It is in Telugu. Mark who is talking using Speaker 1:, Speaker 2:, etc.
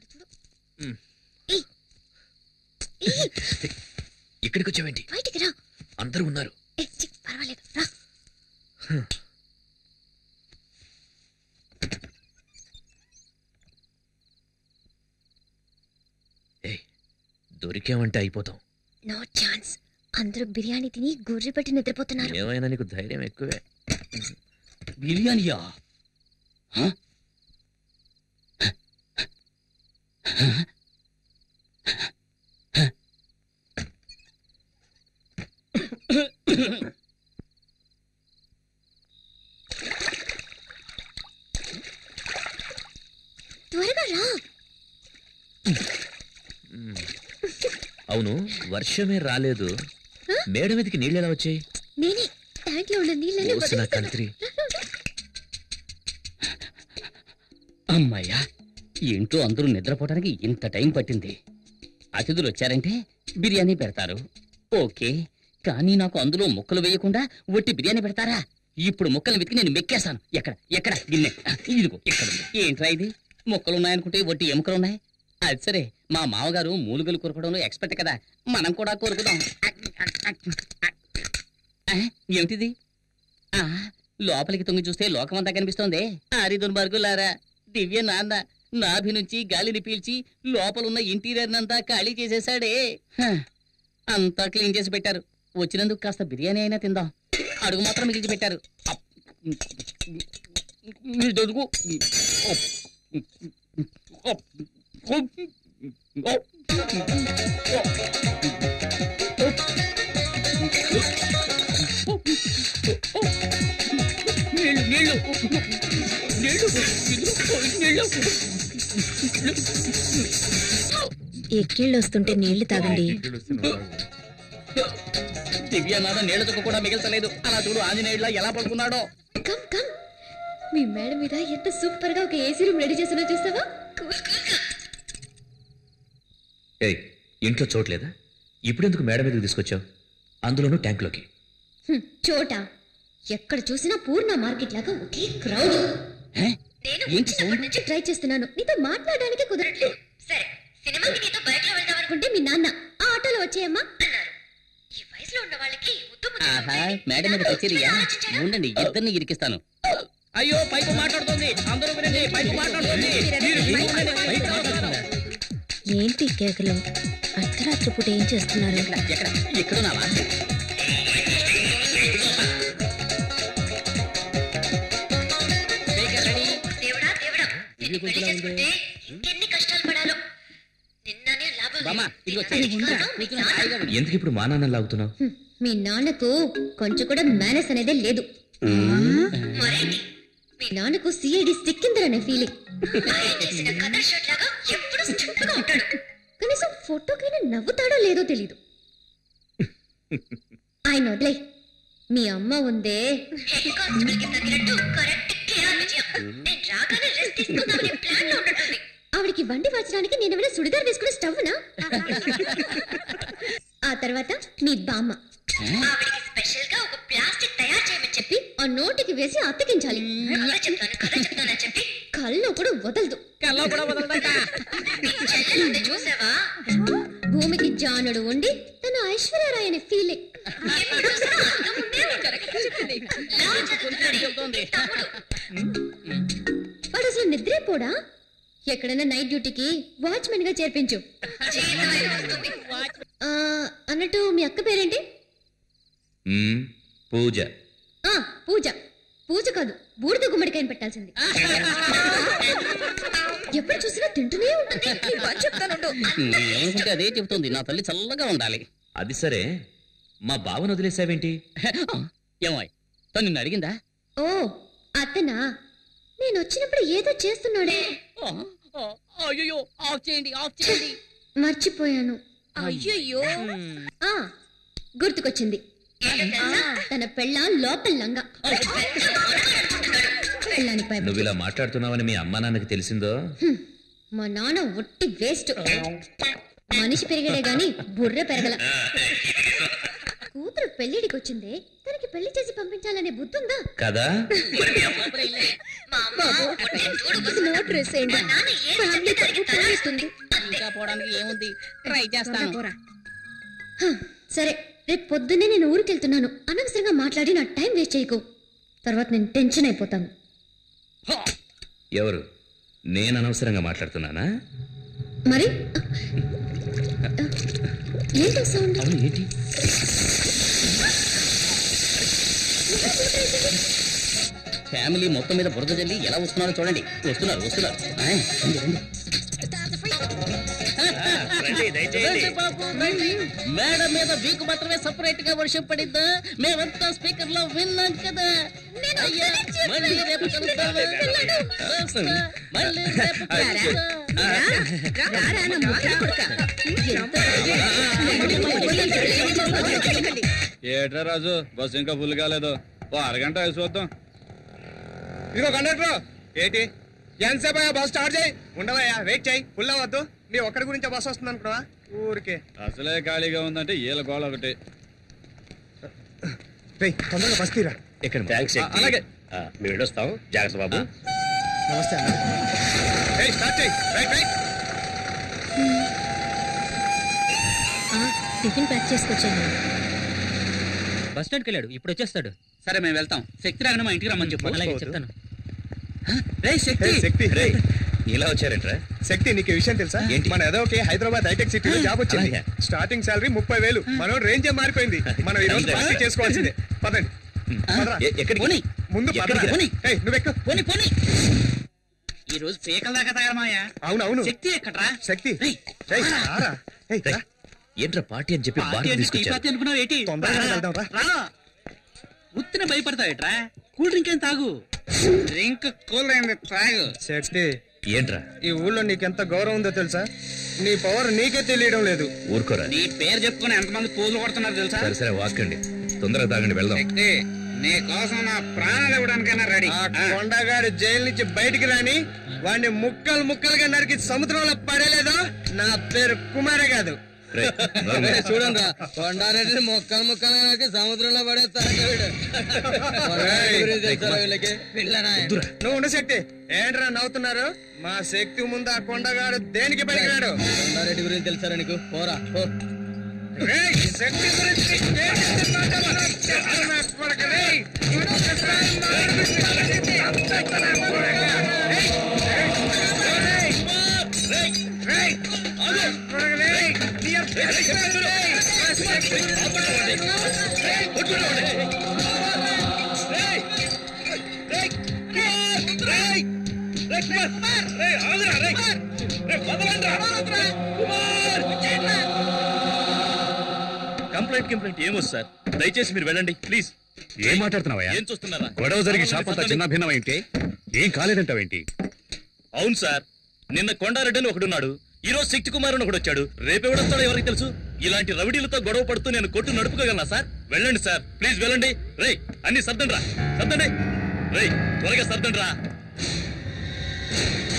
Speaker 1: చూడు
Speaker 2: మ్.
Speaker 1: ఏయ్. ఏయ్,
Speaker 2: ఇక్కడికి వచ్చావేంటి
Speaker 1: బయటికి రా
Speaker 2: అందరూ ఉన్నారు
Speaker 1: ఏ చి, పర్వాలేదు రా
Speaker 2: ఏ దొరికామంటే అయిపోతాం
Speaker 1: నో ఛాన్స్ అందరూ బిర్యానీ తిని గుర్రి పెట్టి నిద్రపోతున్నారు
Speaker 2: ఏమైనా నీకు ధైర్యం ఎక్కువే
Speaker 3: బిర్యానీయా హ?
Speaker 1: త్వరగా రా
Speaker 2: మ్. అవును వర్షమే రాలేదు మేడ మీదకి నీళ్ళు ఎలా వచ్చాయి
Speaker 1: నేనే ట్యాంక్ లో ఉన్న నీళ్ళని
Speaker 2: ఓసిన
Speaker 1: వదిలేస్తాను.
Speaker 2: కంత్రి
Speaker 3: అమ్మయ్యా ఇంట్లో అందరూ నిద్రపోవడానికి ఇంత టైం పట్టింది అతిథులు వచ్చారంటే బిర్యానీ పెడతారు ఓకే కానీ నాకు అందులో ముక్కలు వేయకుండా ఒట్టి బిర్యానీ పెడతారా ఇప్పుడు ముక్కలు వెతికి నేను మెక్కేస్తాను ఎక్కడ ఎక్కడ గిన్నె ఇదిగో ఇక్కడ ఉంది. ఏంట్రా ఇది ముక్కలు ఉన్నాయనుకుంటే ఒట్టి ఎముకలు ఉన్నాయి అది సరే మా మామగారు మూలుగలు కొరకడంలో ఎక్స్పర్ట్ కదా మనం కూడా కొరుకుదాం ఆ, ఏమిటిది ఆ, లోపలికి తొంగి చూస్తే లోకమంతా కనిపిస్తోంది ఆరి దుర్మార్గులారా దివ్య నాన్న నాభి నుంచి గాలిని పీల్చి లోపలున్న ఇంటీరియర్ అంతా ఖాళీ చేసేసాడే హ, అంతా క్లీన్ చేసి పెట్టారు వచ్చినందుకు కాస్త బిర్యానీ అయినా తిందాం అడుగు మాత్రం మిగిల్చి పెట్టారు అప్. ఇదొడుగు. అప్. అప్. అప్. నీళ్ళు నీళ్ళు నీళ్ళు నీళ్ళు
Speaker 1: ఎక్కిళ్ళు వస్తుంటే నీళ్లు తాగండి
Speaker 3: దివ్యనాథ నీళ్ళతో కూడా మిగల్చలేదు అలా చూడు ఆంజనేయుడులా ఎలా పడుకున్నాడో
Speaker 1: కమ్ కమ్ మీ మేడ మీద ఎంత సూపర్ గా ఒక ఏసీ రూమ్ రెడీ చేసినా చూస్తావా కూల్ కూల్ గా.
Speaker 2: ఏయ్ ఇంట్లో చోట్లేదా ఇప్పుడెందుకు మేడ మీదకి తీసుకొచ్చావు అందులోనూ ట్యాంక్లోకి
Speaker 1: హ్మ్, చోట ఎక్కడ చూసినా పూర్ణ మార్కెట్ లాగా ఒకే క్రౌడ్
Speaker 3: హే?
Speaker 1: నేను
Speaker 3: ఏంటి
Speaker 1: వచ్చినప్పటి
Speaker 3: సౌండ్
Speaker 1: నుంచి ట్రై చేస్తున్నాను నీతో మాట్లాడడానికి కుదరట్లేదు సరే సినిమాకి నీతో బైక్ లో వెళ్దాం అనుకుంటే మీ నాన్న ఆ ఆటోలో వచ్చేయమ్మా అన్నారు ఈ వయసులో ఉన్న వాళ్ళకి ముద్దు ముద్దు
Speaker 3: ఆహా మేడం మీద కచేరియా ఉండండి ఇద్దరిని ఇరికిస్తాను అయ్యో పైపు మాట్లాడుతుంది అందరూ వినండి పైపు మాట్లాడుతుంది మీరు మీరు ఉండండి, పైపు మాట్లాడుతున్నారు.
Speaker 1: ఏంటి కేకలు అర్ధరాత్రి పూట ఏం చేస్తున్నారు
Speaker 3: ఎక్కడ ఎక్కడ ఎక్కడ ఉన్నావా స్పీకర్ రెడీ
Speaker 1: దేవుడా దేవుడా నిన్ను పెళ్లి చేసుకుంటే ఇంకెన్ని కష్టాలు పడాలో నిన్ననే లాభం
Speaker 3: బామ్మ
Speaker 1: లేదు.
Speaker 3: ఇదిగో
Speaker 1: నీ
Speaker 3: చెయ్యి.
Speaker 1: నాన్న, మీ
Speaker 3: కూర్చొని
Speaker 1: నాన్న.
Speaker 3: హాయిగా ఉండు.
Speaker 2: ఎందుకు ఇప్పుడు మా నాన్న లాగుతున్నావు
Speaker 1: హ్మ్, మీ నాన్నకు కొంచెం కూడా మేనస్ అనేదే లేదు మరేంటి మీ నాన్నకు సిఐడి సిక్కిందరనే ఫీలింగ్ ఆయన వేసిన కదర్ షర్ట్ లాగా ఎప్పుడు స్ట్రిక్ట్ గా ఉంటాడు కనీసం ఫోటోకైనా నవ్వుతాడో లేదో తెలీదు ఆయన వదిలే మీ అమ్మ ఉందే హెడ్ కానిస్టేబుల్ కి తగినట్టు కరెక్ట్ కేఆర్ విజయం నేను రాగానే రెస్ట్ తీసుకుందామనే ప్లాన్ లో ఉన్నట్టుంది ఆవిడికి వండి మార్చడానికి నేను ఏమైనా సుడిదార్ వేసుకునే స్టవ్నా ఆ తర్వాత మీ బామ్మ ఆవిడికి స్పెషల్ గా ఒక ప్లాస్టిక్ తయారు చేయమని చెప్పి ఆ నోటికి వేసి అతికించాలి కథ చెప్తాను కథ చెప్తానని చెప్పి కల్లో కూడా వదలదు
Speaker 3: కల్లో కూడా వదలదంట
Speaker 1: నీ చెల్లెలుంది చూసావా భూమికి జానుడు ఉండి తన ఐశ్వర్యరాయ్ అనే ఫీలింగ్ ఎప్పుడు చూసినా అందం ఉండే ఉంటాడు. లా చదువుతున్నాడు.
Speaker 3: చెబుతోంది.
Speaker 1: తమ్ముడు. వాడు అసలు నిద్రేపోడా ఎక్కడైనా నైట్ డ్యూటీకి వాచ్మెన్ గా చేర్పించు జీతమే వస్తుంది. ఆ, అన్నట్టు మీ అక్క పేరేంటి
Speaker 2: మ్మ్, పూజ
Speaker 1: ఆ పూజ పూజ కాదు బూడిద గుమ్మడికాయని పెట్టాల్సింది ఎప్పుడు చూసినా తింటూనే ఉంటుంది నీ పని చెప్తానుండు
Speaker 3: ఏమనుకుంటే అదే చెబుతుంది నా తల్లి చల్లగా ఉండాలి
Speaker 2: అది సరే మా బావను వదిలేసావేంటి
Speaker 3: ఏమాయ్ తను నిన్ను అడిగిందా
Speaker 1: ఓ అతనా నేను వచ్చినప్పుడు ఏదో చేస్తున్నాడే
Speaker 3: ఆ, ఆ, అయ్యయ్యో ఆఫ్ చేయండి ఆఫ్ చేయండి
Speaker 1: మర్చిపోయాను
Speaker 3: అయ్యయ్యో
Speaker 1: ఆ గుర్తుకొచ్చింది ఆ, తన పెళ్ళ లోపల లంగా పెళ్ళాని పై
Speaker 2: నువ్వు ఇలా మాట్లాడుతున్నావని మీ అమ్మా నాన్నకి తెలిసిందో
Speaker 1: హ్మ్. మా నాన్న ఒట్టి వేస్ట్ మనిషి పెరిగాడే గాని బుర్ర పెరగల కూతురు పెళ్లిడికి వచ్చిందే తనకి పెళ్లి చేసి పంపించాలనే బుద్ధి ఉందా
Speaker 2: కదా
Speaker 1: నోట్ వేసేయండి ఫ్యామిలీ పరువు పోయిస్తుంది.
Speaker 3: ఇంకా పోవడానికి ఏముంది ట్రై చేస్తాను
Speaker 1: హ, సరే రేపు పొద్దున్నే నేను ఊరికి వెళ్తున్నాను అనవసరంగా మాట్లాడి నా టైం వేస్ట్ చేయకు తర్వాత నేను టెన్షన్ అయిపోతాను
Speaker 2: ఎవరు నేను అనవసరంగా మాట్లాడుతున్నానా
Speaker 1: మరి ఏంటో సౌండ్
Speaker 2: అవును ఏంటి
Speaker 3: ఫ్యామిలీ మొత్తం మీద బురద జల్లి ఎలా వస్తున్నారో చూడండి వస్తున్నారు వస్తున్నారు ఆ, రండి, రండి. రండి బాబు, రండి. మేడ మీద మీకు మాత్రమే సపరేట్ గా వర్షం పడిద్దా మేమంతా స్పీకర్ లో విన్నాం కదా అయ్యా మళ్ళీ రేపు కలుద్దామా? వస్తా. మళ్ళీ రేపు కలుద్దాం.
Speaker 4: ఏట్రా రాజు బస్సు ఇంకా ఫుల్ కాలేదు ఓ అరగంట వేసి చూద్దాం ఇదిగో కండక్టర్ ఏంటి ఎంతసేపు అయ్యా బస్ స్టార్ట్ చేయి ఉండవయ్యా వెయిట్ చేయి ఫుల్ అవ్వద్దు నీ ఒక్కడి గురించి బస్ వస్తుంది అనుకున్నావా ఊరికే అసలే ఖాళీగా ఉందంటే ఈల గోళ ఒకటి తొందరగా బస్ తీరా
Speaker 2: ఎక్కడ
Speaker 5: థ్యాంక్స్
Speaker 4: ఆ, అలాగే.
Speaker 5: మేము వెళ్ళొస్తాం జాగ్రత్త బాబు
Speaker 4: నమస్తే ఏయ్ స్టార్ట్ చేయి రైట్ రైట్
Speaker 1: టిఫిన్ ప్యాక్ చేసుకొచ్చాను
Speaker 6: బస్ స్టాండ్కి వెళ్ళాడు ఇప్పుడు వచ్చేస్తాడు
Speaker 3: సరే మేము వెళ్తాం శక్తి రాగానే మా ఇంటికి రమ్మని చెప్పు
Speaker 6: అలాగే చెప్తాను
Speaker 3: రేయ్, శక్తి
Speaker 4: ఏయ్, శక్తి
Speaker 2: రే ఇలా వచ్చారేంట్రా
Speaker 4: శక్తి నీకు ఈ విషయం తెలుసా
Speaker 2: ఏంటి?
Speaker 4: మన ఏదో ఒకే హైదరాబాద్ హైటెక్ సిటీలో జాబ్ వచ్చింది
Speaker 2: అలాగే.
Speaker 4: స్టార్టింగ్ సాలరీ ముప్పై వేలు మనం రేంజ్ మారిపోయింది మనం ఈ రోజు
Speaker 2: అంతే.
Speaker 4: పార్టీ చేసుకోవాల్సిందే పదండి పదరా.
Speaker 2: ఎ- ఎక్కడికి
Speaker 3: పోనీ.
Speaker 4: ముందు
Speaker 2: ఎక్కడికి
Speaker 4: పదరా.
Speaker 3: పోనీ.
Speaker 4: ఏయ్, నువ్వెక్కు
Speaker 3: పోని పోని ఈ రోజు పీకల దాకా తయారమాయా
Speaker 4: అవును అవును
Speaker 3: శక్తి ఎక్కడ్రా
Speaker 4: శక్తి
Speaker 3: రేయ్,
Speaker 4: ఏయ్,
Speaker 3: రారా.
Speaker 4: రారా. ఏయ్,
Speaker 2: రేయ్,
Speaker 4: రా.
Speaker 2: ఏంట్రా పార్టీ అని చెప్పి
Speaker 3: పార్టీ
Speaker 2: బాగా
Speaker 3: అంటే టీ
Speaker 2: తీసుకొచ్చారు
Speaker 3: పార్టీ అనుకున్నావు ఏంటి
Speaker 4: తొందరగా వెళ్దాం, రా.
Speaker 3: రా ఉత్తిన భయపడతావేట్రా కూల్ డ్రింక్ ఏం తాగు డ్రింక్ కూల్ అయింది తాగు
Speaker 4: శక్తి
Speaker 2: ఏంట్రా
Speaker 4: ఈ ఊళ్ళో నీకెంత గౌరవం ఉందో తెలుసా నీ పవర్ నీకే తెలియడం లేదు
Speaker 2: ఊరుకోరా
Speaker 3: నీ పేరు చెప్పుకొని ఎంతమంది పూలు కొడుతున్నారు తెలుసా
Speaker 2: సరే సరే వాకండి తొందరగా తాగండి వెళ్దాం
Speaker 3: శక్తి నీ కోసం నా ప్రాణాలు ఇవ్వడానికైనా రెడీ
Speaker 4: ఆ కొండగాడు జైలు నుంచి బయటికి రాని వాడిని ముక్కలు ముక్కలుగా నరికి సముద్రంలో పడేలేదో నా పేరు కుమారే కాదు
Speaker 2: రేయ్, నోరు మూయి.
Speaker 4: చూడండి కొండారెడ్డి మొక్కలు ముక్కలు నరికి సముద్రంలో పడేస్తాడు నువ్వు ఉండు శక్తి ఏంట్రా నవ్వుతున్నారు మా శక్తి ముందు ఆ కొండగాడు దేనికి పడిగాడు కొండారెడ్డి గురించి తెలుసారా నీకు పోరా శక్తి గురించి దేనికి మాట్లాడమన్నా? చెప్పు నా కొడుకు, రేయ్. ఇంకొకసారి మాట్లాడితే చంపేస్తాను నా కొడుకు. రేయ్, రేయ్, రేయ్, రేయ్, ఆగు. కొడుకు, రేయ్. నీ అబ్బ- రేయ్, మా శక్తి రేయ్, కొట్టుకోండి. రేయ్, రేయ్, కుమార్, రేయ్, రేయ్, కుమార్, రేయ్, ఆగురా, రేయ్. రేయ్, వదలండ్రా. కుమార్,
Speaker 2: కంప్లైంట్ కంప్లైంట్ ఏమొచ్చు సార్ దయచేసి మీరు వెళ్ళండి ప్లీజ్
Speaker 5: ఏం మాట్లాడుతున్నావయ్యా
Speaker 2: ఏం చూస్తున్నారా
Speaker 5: గొడవ జరిగి షాప్ అంతా చిన్న భిన్నమైంటే ఏం కాలేదంటావేంటి
Speaker 2: అవును సార్ నిన్న కొండారెడ్డి అని ఒకడున్నాడు ఈ రోజు శక్తి కుమార్ అని ఒకడు వచ్చాడు రేపెవడొస్తాడో ఎవరికి తెలుసు ఇలాంటి రవిడీలతో గొడవ పడుతూ నేను కొట్టు నడుపుకోగలనా సార్ వెళ్ళండి సార్ ప్లీజ్ వెళ్ళండి రేయ్ అన్ని సర్దండి రా సర్దండి రేయ్ త్వరగా సర్దండి రా